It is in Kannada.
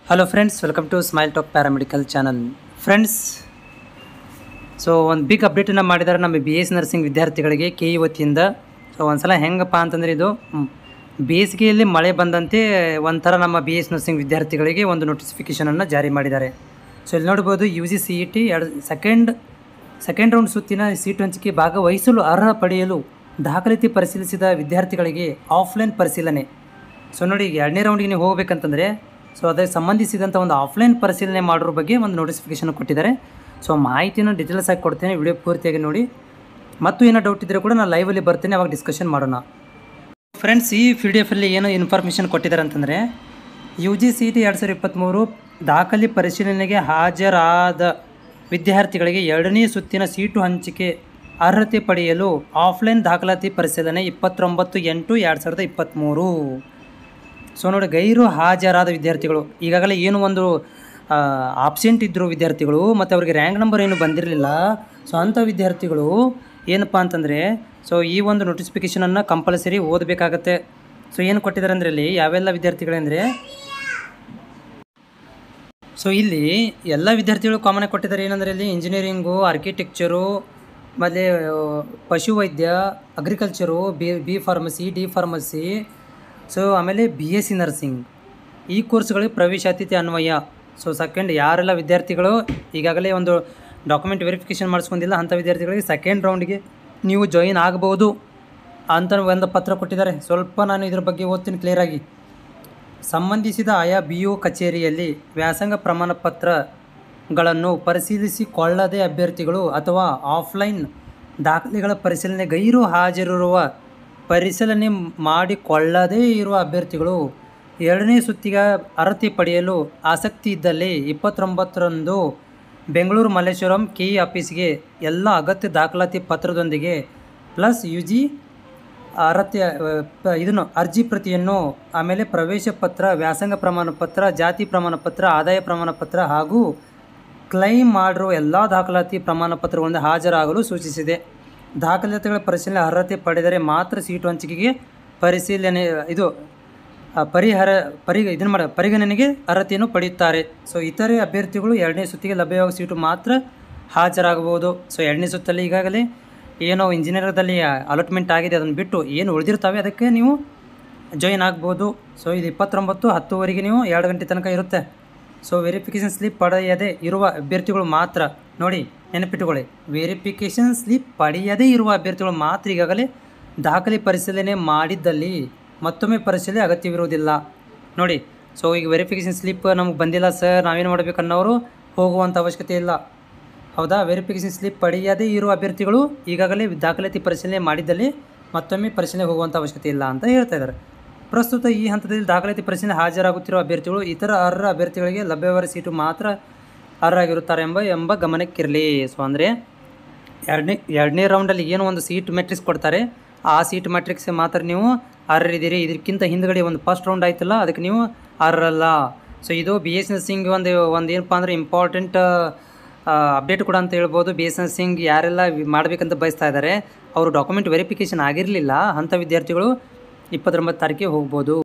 hello friends welcome to smile talk paramedical channel friends so ಒಂದು ಬಿಗ್ ಅಪ್ಡೇಟನ್ನು ಮಾಡಿದ್ದಾರೆ ನಮ್ಮ ಬಿ ಎಸ್ ನರ್ಸಿಂಗ್ ವಿದ್ಯಾರ್ಥಿಗಳಿಗೆ ಕೆ ಇ ವತಿಯಿಂದ ಸೊ ಒಂದ್ಸಲ ಹೆಂಗಪ್ಪ ಅಂತಂದರೆ ಇದು ಮ್, ಬೇಸಿಗೆಯಲ್ಲಿ ಮಳೆ ಬಂದಂತೆ ಒಂಥರ ನಮ್ಮ ಬಿ ಎಸ್ ನರ್ಸಿಂಗ್ ವಿದ್ಯಾರ್ಥಿಗಳಿಗೆ ಒಂದು ನೋಟಿಫಿಕೇಷನನ್ನು ಜಾರಿ ಮಾಡಿದ್ದಾರೆ ಸೊ ಇಲ್ಲಿ ನೋಡ್ಬೋದು U G C E T ಎರಡು ಸೆಕೆಂಡ್ ಸೆಕೆಂಡ್ ರೌಂಡ್ ಸುತ್ತಿನ ಸೀಟು ಹಂಚಿಕೆ ಭಾಗವಹಿಸಲು ಅರ್ಹ ಪಡೆಯಲು ದಾಖಲಾತಿ ಪರಿಶೀಲಿಸಿದ ವಿದ್ಯಾರ್ಥಿಗಳಿಗೆ ಆಫ್ಲೈನ್ ಪರಿಶೀಲನೆ ಸೊ ನೋಡಿ ಈಗ ಎರಡನೇ ರೌಂಡಿಗೆ ನೀವು ಹೋಗ್ಬೇಕಂತಂದರೆ ಸೊ ಅದಕ್ಕೆ ಸಂಬಂಧಿಸಿದಂಥ ಒಂದು ಆಫ್ಲೈನ್ ಪರಿಶೀಲನೆ ಮಾಡೋರ ಬಗ್ಗೆ ಒಂದು ನೋಟಿಫಿಕೇಶನ್ ಕೊಟ್ಟಿದ್ದಾರೆ ಸೊ ಮಾಹಿತಿನ ಡೀಟೇಲ್ಸ್ ಆಗಿ ಕೊಡ್ತೇನೆ ವಿಡಿಯೋ ಪೂರ್ತಿಯಾಗಿ ನೋಡಿ ಮತ್ತು ಏನೋ ಡೌಟ್ ಇದ್ದರೆ ಕೂಡ ನಾನು ಲೈವಲ್ಲಿ ಬರ್ತೇನೆ ಅವಾಗ ಡಿಸ್ಕಷನ್ ಮಾಡೋಣ ಫ್ರೆಂಡ್ಸ್ ಈ ಪಿ ಡಿ ಎಫಲ್ಲಿ ಏನು ಇನ್ಫಾರ್ಮೇಷನ್ ಕೊಟ್ಟಿದ್ದಾರೆ ಅಂತಂದರೆ ಯು ಜಿ ಸಿ ಟಿ ಎರಡು ಸಾವಿರದ ಇಪ್ಪತ್ತ್ಮೂರು ದಾಖಲೆ ಪರಿಶೀಲನೆಗೆ ಹಾಜರಾದ ವಿದ್ಯಾರ್ಥಿಗಳಿಗೆ ಎರಡನೇ ಸುತ್ತಿನ ಸೀಟು ಹಂಚಿಕೆ ಅರ್ಹತೆ ಪಡೆಯಲು ಆಫ್ಲೈನ್ ದಾಖಲಾತಿ ಪರಿಶೀಲನೆ ಇಪ್ಪತ್ತೊಂಬತ್ತು ಎಂಟು ಎರಡು ಸಾವಿರದ ಇಪ್ಪತ್ತ್ಮೂರು ಸೊ ನೋಡಿ ಗೈರು ಹಾಜರಾದ ವಿದ್ಯಾರ್ಥಿಗಳು ಈಗಾಗಲೇ ಏನು ಒಂದು ಆಬ್ಸೆಂಟ್ ಇದ್ದರು ವಿದ್ಯಾರ್ಥಿಗಳು ಮತ್ತು ಅವರಿಗೆ ರ್ಯಾಂಕ್ ನಂಬರ್ ಏನು ಬಂದಿರಲಿಲ್ಲ ಸೊ ಅಂಥ ವಿದ್ಯಾರ್ಥಿಗಳು ಏನಪ್ಪ ಅಂತಂದರೆ ಸೊ ಈ ಒಂದು ನೋಟಿಫಿಕೇಷನನ್ನು ಕಂಪಲ್ಸರಿ ಓದಬೇಕಾಗತ್ತೆ ಸೊ ಏನು ಕೊಟ್ಟಿದ್ದಾರೆ ಅಂದರೆ ಇಲ್ಲಿ ಯಾವೆಲ್ಲ ವಿದ್ಯಾರ್ಥಿಗಳಂದರೆ ಸೊ ಇಲ್ಲಿ ಎಲ್ಲ ವಿದ್ಯಾರ್ಥಿಗಳು ಕಾಮನ್ ಆಗಿ ಕೊಟ್ಟಿದ್ದಾರೆ ಏನಂದರೆ ಇಲ್ಲಿ ಇಂಜಿನಿಯರಿಂಗು ಆರ್ಕಿಟೆಕ್ಚರು ಮತ್ತು ಪಶುವೈದ್ಯ agriculture B B pharmacy D pharmacy so ಆಮೇಲೆ ಬಿ ಎಸ್ ಸಿ ನರ್ಸಿಂಗ್ ಈ ಕೋರ್ಸ್ಗಳಿಗೆ ಪ್ರವೇಶಾತಿಥ್ಯ ಅನ್ವಯ ಸೊ ಸೆಕೆಂಡ್ ಯಾರೆಲ್ಲ ವಿದ್ಯಾರ್ಥಿಗಳು ಈಗಾಗಲೇ ಒಂದು ಡಾಕ್ಯುಮೆಂಟ್ ವೆರಿಫಿಕೇಷನ್ ಮಾಡಿಸ್ಕೊಂಡಿಲ್ಲ ಅಂಥ ವಿದ್ಯಾರ್ಥಿಗಳಿಗೆ ಸೆಕೆಂಡ್ ರೌಂಡ್ಗೆ ನೀವು ಜಾಯಿನ್ ಆಗ್ಬೋದು ಅಂತ ಒಂದು ಪತ್ರ ಕೊಟ್ಟಿದ್ದಾರೆ ಸ್ವಲ್ಪ ನಾನು ಇದ್ರ ಬಗ್ಗೆ ಓದ್ತೀನಿ ಕ್ಲಿಯರಾಗಿ ಸಂಬಂಧಿಸಿದ ಆಯಾ ಬಿ ಒ ಕಚೇರಿಯಲ್ಲಿ ವ್ಯಾಸಂಗ ಪ್ರಮಾಣ ಪತ್ರಗಳನ್ನು ಪರಿಶೀಲಿಸಿಕೊಳ್ಳದೆ ಅಭ್ಯರ್ಥಿಗಳು ಅಥವಾ ಆಫ್ಲೈನ್ ದಾಖಲೆಗಳ ಪರಿಶೀಲನೆ ಗೈರು ಹಾಜರಿರುವ ಪರಿಶೀಲನೆ ಮಾಡಿಕೊಳ್ಳದೇ ಇರುವ ಅಭ್ಯರ್ಥಿಗಳು ಎರಡನೇ ಸುತ್ತಿಗೆ ಅರ್ಹತೆ ಪಡೆಯಲು ಆಸಕ್ತಿ ಇದ್ದಲ್ಲಿ ಇಪ್ಪತ್ತೊಂಬತ್ತರಂದು ಬೆಂಗಳೂರು ಮಲ್ಲೇಶ್ವರಂ ಕೆ ಇ ಆಫೀಸ್ಗೆ ಎಲ್ಲ ಅಗತ್ಯ ದಾಖಲಾತಿ ಪತ್ರದೊಂದಿಗೆ ಪ್ಲಸ್ ಯು ಜಿ ಅರ್ಹತೆ ಪ- ಇದನ್ನು ಅರ್ಜಿ ಪ್ರತಿಯನ್ನು ಆಮೇಲೆ ಪ್ರವೇಶ ಪತ್ರ ವ್ಯಾಸಂಗ ಪ್ರಮಾಣ ಪತ್ರ ಜಾತಿ ಪ್ರಮಾಣ ಪತ್ರ ಆದಾಯ ಪ್ರಮಾಣ ಪತ್ರ ಹಾಗೂ ಕ್ಲೈಮ್ ಮಾಡಿರುವ ಎಲ್ಲ ದಾಖಲಾತಿ ಪ್ರಮಾಣ ಪತ್ರಗಳಿಂದ ಹಾಜರಾಗಲು ಸೂಚಿಸಿದೆ ದಾಖಲಾತಿಗಳ ಪರಿಶೀಲನೆ ಅರ್ಹತೆ ಪಡೆದರೆ ಮಾತ್ರ ಸೀಟು ಹಂಚಿಕೆಗೆ ಪರಿಶೀಲನೆ ಇದು ಆ, ಪರಿಹಾರ ಪರಿ ಇದನ್ನು ಮಾಡ ಪರಿಗಣನೆಗೆ ಅರ್ಹತೆಯನ್ನು ಪಡೆಯುತ್ತಾರೆ ಸೊ ಇತರೆ ಅಭ್ಯರ್ಥಿಗಳು ಎರಡನೇ ಸುತ್ತಿಗೆ ಲಭ್ಯವಾಗುವ ಸೀಟು ಮಾತ್ರ ಹಾಜರಾಗಬಹುದು ಸೊ ಎರಡನೇ ಸುತ್ತಲ್ಲಿ ಈಗಾಗಲೇ ಏನೋ ಇಂಜಿನಿಯರ್ದಲ್ಲಿ ಅಲಾಟ್ಮೆಂಟ್ ಆಗಿದೆ ಅದನ್ನು ಬಿಟ್ಟು ಏನು ಉಳಿದಿರ್ತವೆ ಅದಕ್ಕೆ ನೀವು ಜಾಯಿನ್ ಆಗ್ಬೋದು ಸೊ ಇದು ಇಪ್ಪತ್ತೊಂಬತ್ತು ಹತ್ತುವರೆಗೆ ನೀವು ಎರಡು ಗಂಟೆ ತನಕ ಇರುತ್ತೆ ಸೊ ವೆರಿಫಿಕೇಷನ್ ಸ್ಲಿಪ್ ಪಡೆಯದೇ ಇರುವ ಅಭ್ಯರ್ಥಿಗಳು ಮಾತ್ರ ನೋಡಿ ನೆನಪಿಟ್ಟುಕೊಳ್ಳಿ ವೆರಿಫಿಕೇಷನ್ ಸ್ಲಿಪ್ ಪಡೆಯದೇ ಇರುವ ಅಭ್ಯರ್ಥಿಗಳು ಮಾತ್ರ ಈಗಾಗಲೇ ದಾಖಲೆ ಪರಿಶೀಲನೆ ಮಾಡಿದ್ದಲ್ಲಿ ಮತ್ತೊಮ್ಮೆ ಪರಿಶೀಲನೆ ಅಗತ್ಯವಿರುವುದಿಲ್ಲ ನೋಡಿ ಸೊ ಈಗ ವೆರಿಫಿಕೇಷನ್ ಸ್ಲಿಪ್ ನಮಗೆ ಬಂದಿಲ್ಲ ಸರ್ ನಾವೇನು ಮಾಡಬೇಕು ಅನ್ನೋರು ಹೋಗುವಂಥ ಅವಶ್ಯಕತೆ ಇಲ್ಲ ಹೌದಾ ವೆರಿಫಿಕೇಷನ್ ಸ್ಲಿಪ್ ಪಡೆಯದೇ ಇರುವ ಅಭ್ಯರ್ಥಿಗಳು ಈಗಾಗಲೇ ದಾಖಲಾತಿ ಪರಿಶೀಲನೆ ಮಾಡಿದ್ದಲ್ಲಿ ಮತ್ತೊಮ್ಮೆ ಪರಿಶೀಲನೆ ಹೋಗುವಂಥ ಅವಶ್ಯಕತೆ ಇಲ್ಲ ಅಂತ ಹೇಳ್ತಾ ಇದ್ದಾರೆ ಪ್ರಸ್ತುತ ಈ ಹಂತದಲ್ಲಿ ದಾಖಲಾತಿ ಪರಿಶೀಲನೆ ಹಾಜರಾಗುತ್ತಿರುವ ಅಭ್ಯರ್ಥಿಗಳು ಇತರ ಅರ್ಹ ಅಭ್ಯರ್ಥಿಗಳಿಗೆ ಲಭ್ಯವಾದ ಸೀಟು ಮಾತ್ರ ಅರ್ಹರಾಗಿರುತ್ತಾರೆ ಎಂಬ ಎಂಬ ಗಮನಕ್ಕಿರಲಿ ಸೊ ಅಂದರೆ ಎರಡನೇ ಎರಡನೇ ರೌಂಡಲ್ಲಿ ಏನು ಒಂದು ಸೀಟ್ ಮೆಟ್ರಿಕ್ಸ್ ಕೊಡ್ತಾರೆ ಆ ಸೀಟ್ ಮೆಟ್ರಿಕ್ಸ್ ಮಾತ್ರ ನೀವು ಅರ್ಹರಿದ್ದೀರಿ ಇದಕ್ಕಿಂತ ಹಿಂದ್ಗಡೆ ಒಂದು ಫಸ್ಟ್ ರೌಂಡ್ ಆಯ್ತಲ್ಲ ಅದಕ್ಕೆ ನೀವು ಅರ್ಹರಲ್ಲ ಸೊ ಇದು ಬಿ ಎಸ್ ನರ್ಸಿಂಗ್ ಒಂದು ಒಂದು ಏನಪ್ಪ ಅಂದರೆ ಇಂಪಾರ್ಟೆಂಟ್ ಅಪ್ಡೇಟ್ ಕೂಡ ಅಂತ ಹೇಳ್ಬೋದು ಬಿ ಎಸ್ ನರ್ಸಿಂಗ್ ಯಾರೆಲ್ಲ ವಿ- ಮಾಡಬೇಕಂತ ಬಯಸ್ತಾ ಇದ್ದಾರೆ ಅವರು ಡಾಕ್ಯುಮೆಂಟ್ ವೆರಿಫಿಕೇಷನ್ ಆಗಿರಲಿಲ್ಲ ಅಂಥ ವಿದ್ಯಾರ್ಥಿಗಳು ಇಪ್ಪತ್ತೊಂಬತ್ತು ತಾರೀಕಿಗೆ ಹೋಗ್ಬೋದು